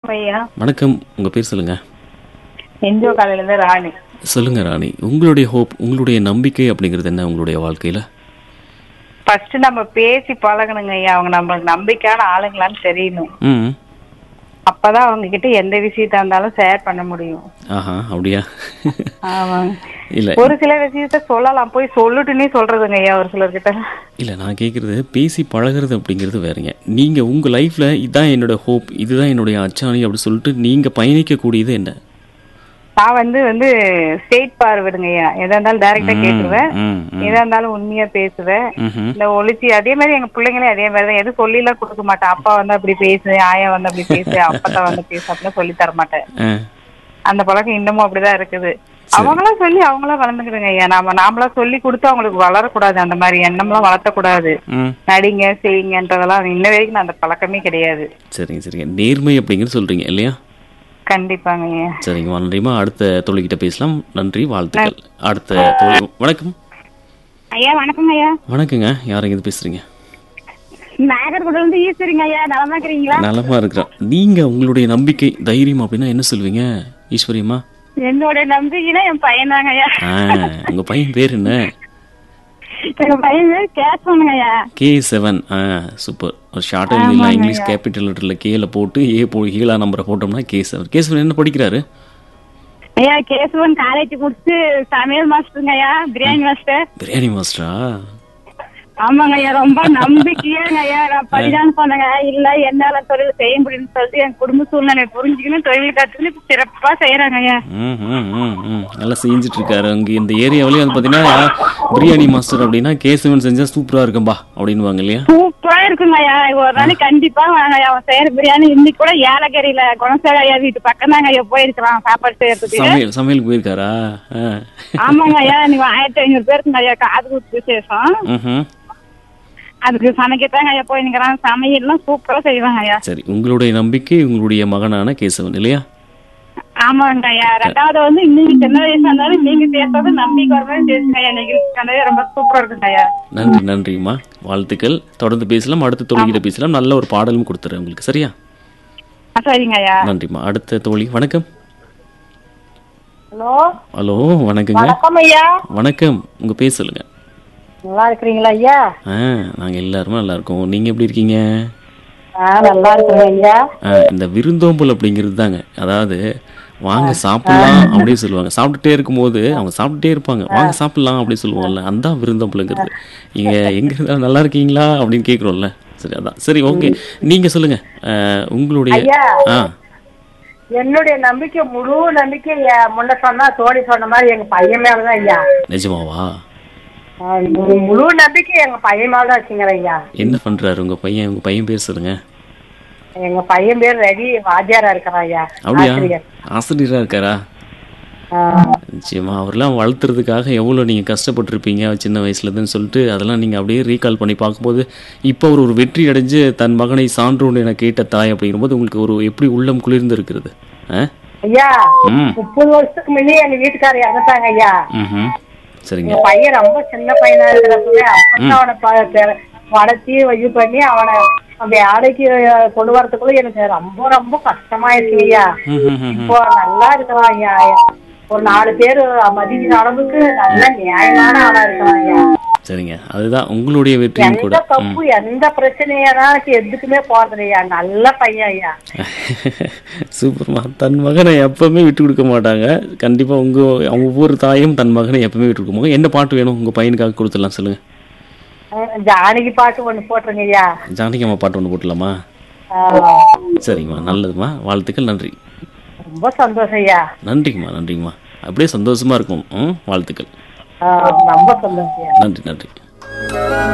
ஐயா வணக்கம் உங்கள் பேர் சொல்லுங்கள் என்ஜோ காலையில இருந்து ராணி சொல்லுங்கள் ராணி உங்களுடைய ஹோப் உங்களுடைய நம்பிக்கை அப்படிங்கிறது என்ன உங்களுடைய வாழ்க்கையில் ஃபர்ஸ்ட் நம்ம பேசி பழகணுங்க ஐயா அவங்க நம்மளுக்கு நம்பிக்கையான ஆளுங்களான்னு தெரியணும் ம் அப்பதான் அவங்க கிட்ட எந்த விஷயத்தா இருந்தாலும் ஷேர் பண்ண முடியும் ஆஹா அப்படியா ஆமாங்க இல்லை ஒரு சில விஷயத்த சொல்லலாம் போய் சொல்லுட்டுன்னே சொல்றதுங்க ஐயா ஒரு சிலர்கிட்ட இல்லை நான் கேட்குறது பேசி பழகுறது அப்படிங்கிறது வேறங்க நீங்கள் உங்கள் லைஃப்பில் இதுதான் என்னோட ஹோப் இதுதான் என்னுடைய அச்சாணி அப்படி சொல்லிட்டு நீங்கள் பயணிக்கக்கூடியது என்ன நான் வந்து வந்து ஸ்டேட் பார்வர்டுங்க ஐயா எதா இருந்தாலும் டைரக்டா கேட்டுருவேன் ம் ம் எதா இருந்தாலும் உண்மையா பேசுவேன் ம்ஹும். இந்த ஒளிச்சு அதே மாதிரி எங்க பிள்ளைங்களே அதே மாதிரி தான் எதுவும் சொல்லி எல்லாம் கொடுக்க மாட்டேன் அப்பா வந்து அப்படி பேசு ஆயா வந்து அப்படி பேசு அப்பத்தா வந்து பேசு அப்படிலாம் சொல்லி தர மாட்டேன் ஆ அந்த பழக்கம் இன்னமும் அப்படிதான் இருக்குது அவங்களா சொல்லி அவங்களா வளர்ந்துக்கிடுங்க ஐயா நாம நாமளா சொல்லி கொடுத்து அவங்களுக்கு வளரக்கூடாது அந்த மாதிரி எண்ணம்லாம் வளர்த்தக்கூடாது ம் நடிங்க செய்யுங்கன்றதெல்லாம் இன்ன வரைக்கும் நான் அந்த பழக்கமே கிடையாது சரிங்க சரிங்க நேர்மை அப்படிங்கிறது சொல்கிறீங்க இல்லையா கண்டிப்பாங்க ஐயா சரிங்க நன்றிமா அடுத்த தொழில்கிட்ட பேசலாம் நன்றி வாழ்த்துக்கள் அடுத்த தொழில் வணக்கம் ஐயா வணக்கம் ஐயா வணக்கங்க யாருங்க இது பேசுறீங்க நாகர்கோவில் வந்து ஈஸ்வரிங்க ஐயா நலமா இருக்கிறீங்களா நலமா இருக்கிறோம் நீங்க உங்களுடைய நம்பிக்கை தைரியம் அப்படின்னா என்ன சொல்லுவீங்க ஈஸ்வரியம்மா என்னோட நம்பிக்கைனா என் பையன் தாங்க ஐயா ஆ உங்க பையன் பேர் என்ன எங்க பையன் பேர் கேசவனுங்க ஐயா கே செவன் ஆ சூப்பர் ஒரு ஷார்ட் எழுதிடலாம் இங்கிலீஷ் கேபிட்டல் லெட்டரில் கேல போட்டு ஏ போ ஹீலா நம்பரை போட்டோம்னா கே செவன் கே செவன் என்ன படிக்கிறாரு ஐயா கேசவன் காலேஜ் முடிச்சு சமையல் மாஸ்டருங்க ஐயா பிரியாணி மாஸ்டர் பிரியாணி மாஸ்டரா ஆமாங்க ஐயா ரொம்ப நம்பிக்கையாங்க ஐயா நான் படிதான் சொன்னேங்க இல்ல என்னால தொழில் செய்ய முடியும்னு சொல்லிட்டு என் குடும்ப சூழ்நிலை புரிஞ்சுக்கணும் தொழில் கத்துன்னு இப்ப சிறப்பா செய்யறாங்க ஐயா ம் ம் ம் ம் நல்லா செஞ்சுட்டு இருக்காரு அங்கே இந்த ஏரியாவிலேயே வந்து பார்த்தீங்கன்னா பிரியாணி மாஸ்டர் அப்படின்னா கே செவன் செஞ்சா சூப்பரா இருக்கும்பா அப்படின்னுவாங்க இல்லையா சூப்பரா இருக்குங்க ஐயா ஒரு நாளைக்கு கண்டிப்பா வாங்க ஐயா அவன் செய்யற பிரியாணி இன்னைக்கு கூட ஏலகிரியில குணசேகர ஐயா வீட்டு பக்கம் தாங்க ஐயா போயிருக்கலாம் சாப்பாடு செய்யறதுக்கு சமையல் சமையலுக்கு போயிருக்காரா ஆ ஆமாங்க ஐயா நீங்க ஆயிரத்தி ஐநூறு பேருக்குங்க ஐயா காது குத்து விசேஷம் ம்ஹும். அதுக்கு சமைக்கத்தாங்க ஐயா போய் நிக்கிறான் சமையல்லாம் சூப்பரா செய்வாங்க ஐயா சரி உங்களுடைய நம்பிக்கை உங்களுடைய மகனான கேசவன் இல்லையா ஆமாங்க ஐயா ரெண்டாவது வந்து இன்னைக்கு சின்ன வயசா இருந்தாலும் நீங்க சேர்த்தது நம்பிக்கை வர மாதிரி பேசுங்க ஐயா நிகழ்ச்சி ரொம்ப சூப்பரா இருக்குங்க ஐயா நன்றி நன்றிம்மா வாழ்த்துக்கள் தொடர்ந்து பேசலாம் அடுத்த தோழிகிட்ட பேசலாம் நல்ல ஒரு பாடலும் கொடுத்துறேன் உங்களுக்கு சரியா ஆ, சரிங்க ஐயா நன்றிம்மா அடுத்த தோழி வணக்கம் ஹலோ ஹலோ வணக்கங்க வணக்கம் ஐயா வணக்கம் உங்க பேர் சொல்லுங்க நல்லா இருக்கிறீங்களா ஐயா ஆ நாங்க எல்லாருமே நல்லா இருக்கோம் நீங்க எப்படி இருக்கீங்க ஆ நல்லா இருக்கிறேன் ஐயா ஆ, இந்த விருந்தோம்பல் அப்படிங்கிறது தாங்க அதாவது வாங்க சாப்பிடலாம் அப்படின்னு சொல்லுவாங்க சாப்பிட்டுட்டே இருக்கும்போது அவங்க சாப்பிட்டுட்டே இருப்பாங்க வாங்க சாப்பிடலாம் அப்படின்னு சொல்லுவோம்ல அந்த விருந்தோம்பலுங்கிறது நீங்க எங்க இருந்தாலும் நல்லா இருக்கீங்களா அப்படின்னு கேக்குறோம்ல சரி அதான் சரி ஓகே நீங்க சொல்லுங்க ஆ, உங்களுடைய ஐயா. ஆ என்னுடைய நம்பிக்கை முழு நம்பிக்கை ஐயா, முன்ன சொன்னா தோழி சொன்ன மாதிரி எங்க பையன் மேலதான் ஐயா நிஜமாவா ஆ, முழு- முழு நம்பிக்கை எங்க பையன் மேலதான் வச்சுக்கிறேன் ஐயா என்ன பண்றாரு உங்க பையன் உங்க பையன் பேர் சொல்லுங்க எங்க பையன் பேர் ரவி வாத்தியாரா இருக்கிறான் ஐயா அப்படியா ஆசிரியர். ஆசிரியரா இருக்காரா ஆ, நிச்சயமா அவரெல்லாம் வளர்த்துறதுக்காக எவ்வளோ நீங்கள் கஷ்டப்பட்டிருப்பீங்க சின்ன வயசுலேருந்துன்னு சொல்லிட்டு அதெல்லாம் நீங்கள் அப்படியே ரீகால் பண்ணி பார்க்கும்போது இப்போ அவர் ஒரு வெற்றி அடைஞ்சு தன் மகனை சான்றோன்னு என கேட்ட தாய் அப்படிங்கும்போது உங்களுக்கு ஒரு எப்படி உள்ளம் குளிர்ந்து இருக்கிறது ஆ ஐயா ம் முப்பது வருஷத்துக்கு முன்னே எங்க வீட்டுக்காரர் இறந்துட்டாங்க ஐயா ம் சரிங்க எங்க பையன் ரொம்ப சின்ன பையனா இருக்கிறப்பவே அப்பதான் அவனை ப- பெ- வளர்த்தி இது பண்ணி அவனை அந்த ஆடைக்கு கொண்டு வரதுக்குள்ள எனக்கு ரொம்ப ரொம்ப கஷ்டமாயிருச்சு ஐயா ம் ம் ம் இப்போ நல்லா இருக்கிறான் ஐயா ஒரு நாலு பேர் மதிக்கிற அளவுக்கு நல்ல நியாயமான ஆளா இருக்கிறான் ஐயா சரிங்க அதுதான் உங்களுடைய வெற்றியும் கூட எந்த தப்பு எந்த பிரச்சனையாதான் எதுக்குமே போறது ஐயா நல்ல பையன் ஐயா சூப்பர்மா தன் மகனை எப்பவுமே விட்டு கொடுக்க மாட்டாங்க கண்டிப்பாக உங்கள் ஒவ்வொரு தாயும் தன் மகனை எப்பவுமே விட்டு கொடுக்க மாட்டாங்க என்ன பாட்டு வேணும் உங்கள் பையனுக்காக கொடுத்துடலாம் சொல்லுங்கள் அஹ் ஜானகி பாட்டு ஒண்ணு போட்டுருங்க ஐயா ஜானகி அம்மா பாட்டு ஒன்று போட்டுடலாமா ஆஹ் சரிங்கம்மா நல்லதும்மா வாழ்த்துக்கள் நன்றி ரொம்ப சந்தோஷம் ஐயா நன்றிங்கம்மா நன்றிங்கம்மா அப்படியே சந்தோஷமா இருக்கும் ம் வாழ்த்துக்கள் ஆஹ் ரொம்ப சந்தோஷம் ஐயா நன்றி நன்றி